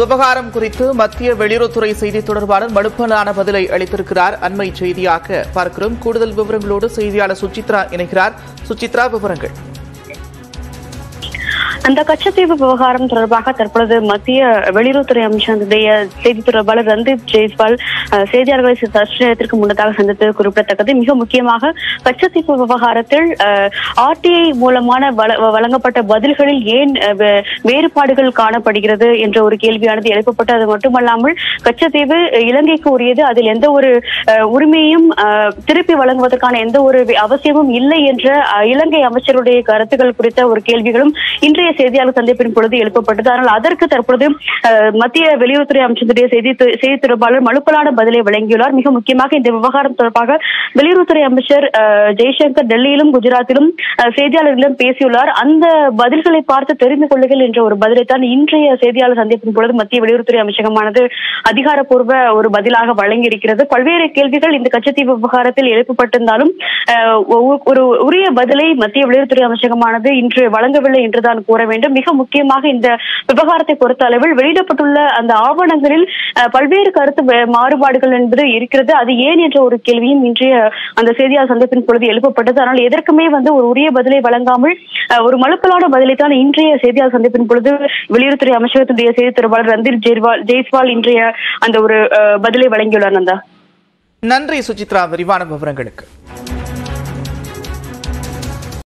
விவகாரம் குறித்து மத்திய வெளியுறவுத்துறை செய்தி தொடர்பாளர் மனுப்பலான பதிலை அளித்திருக்கிறார் அண்மை செய்தியாக பார்க்கிறோம் கூடுதல் விவரங்களோடு செய்தியாளர் சுசித்ரா இணைகிறார் சுசித்ரா விவரங்கள் அந்த கச்சத்தீவு விவகாரம் தொடர்பாக தற்பொழுது மத்திய வெளியுறவுத்துறை அமைச்சருடைய செய்தி தொடர்பாளர் ரந்தீப் ஜெய்ஸ்வால் அஹ், செய்தியாளர்களை சற்று நேரத்திற்கு முன்னதாக சந்தித்தது குறிப்பிடத்தக்கது மிக முக்கியமாக கச்சத்தீவு விவகாரத்தில் ஆர்டிஐ மூலமான வழ- வழங்கப்பட்ட பதில்களில் ஏன் அஹ், வே- வேறுபாடுகள் காணப்படுகிறது என்ற ஒரு கேள்வியானது எழுப்பப்பட்டு அது மட்டுமல்லாமல் கச்சத்தீவு இலங்கைக்கு உரியது அதில் எந்த ஒரு அஹ், உரிமையும் அஹ், திருப்பி வழங்குவதற்கான எந்த ஒரு வி- அவசியமும் இல்லை என்ற அஹ், இலங்கை அமைச்சருடைய கருத்துக்கள் குறித்த ஒரு கேள்விகளும் இன்றைய செய்தியாளர் சந்திப்பின் பொழுது எழுப்பப்பட்டது ஆனால் அதற்கு தற்பொழுது அஹ், மத்திய வெளியுறவுத்துறை அமைச்சருடைய செய்தி து- செய்தி தொடர்பாளர் மலுப்பலான பதிலை வழங்கியுள்ளார் மிக முக்கியமாக இந்த விவகாரம் தொடர்பாக வெளியுறவுத்துறை அமைச்சர் அஹ், ஜெய்சங்கர் டெல்லியிலும் குஜராத்திலும் அஹ், செய்தியாளர்களிடம் பேசியுள்ளார் அந்த பதில்களை பார்த்து தெரிந்து கொள்ளுங்கள் என்ற ஒரு பதிலைத்தான் இன்றைய செய்தியாளர் சந்திப்பின் பொழுது மத்திய வெளியுறவுத்துறை அமைச்சகமானது அதிகாரப்பூர்வ ஒரு பதிலாக வழங்கியிருக்கிறது பல்வேறு கேள்விகள் இந்த கச்சத்தீவு விவகாரத்தில் எழுப்பப்பட்டிருந்தாலும் அஹ், ஒ- ஒரு உரிய பதிலை மத்திய வெளியுறவுத்துறை அமைச்சகமானது இன்று வழங்கவில்லை என்றுதான் கூற வேண்டும் மிக முக்கியமாக இந்த விவகாரத்தை பொறுத்த அளவில் வெளியிடப்பட்டுள்ள அந்த ஆவணங்களில் அஹ், பல்வேறு கருத்து வே- மாறுபாடுகள் என்பது இருக்கிறது அது ஏன் என்ற ஒரு கேள்வியும் இன்றைய அந்த செய்தியாளர் சந்திப்பின் பொழுது எழுப்பப்பட்டது ஆனால் எதற்குமே வந்து ஒரு உரிய பதிலை வழங்காமல் அஹ், ஒரு மலுப்பலான பதிலை தான் இன்றைய செய்தியாளர் சந்திப்பின் பொழுது வெளியுறவுத்துறை அமைச்சகத்துடைய செய்தி தொடர்பாளர் ரந்தீப் ஜெய்வால் ஜெய்ஸ்வால் இன்றைய அந்த ஒரு அஹ், பதிலை வழங்கியுள்ளார் நந்தா நன்றி சுசித்ரா விரிவான விவரங்களுக்கு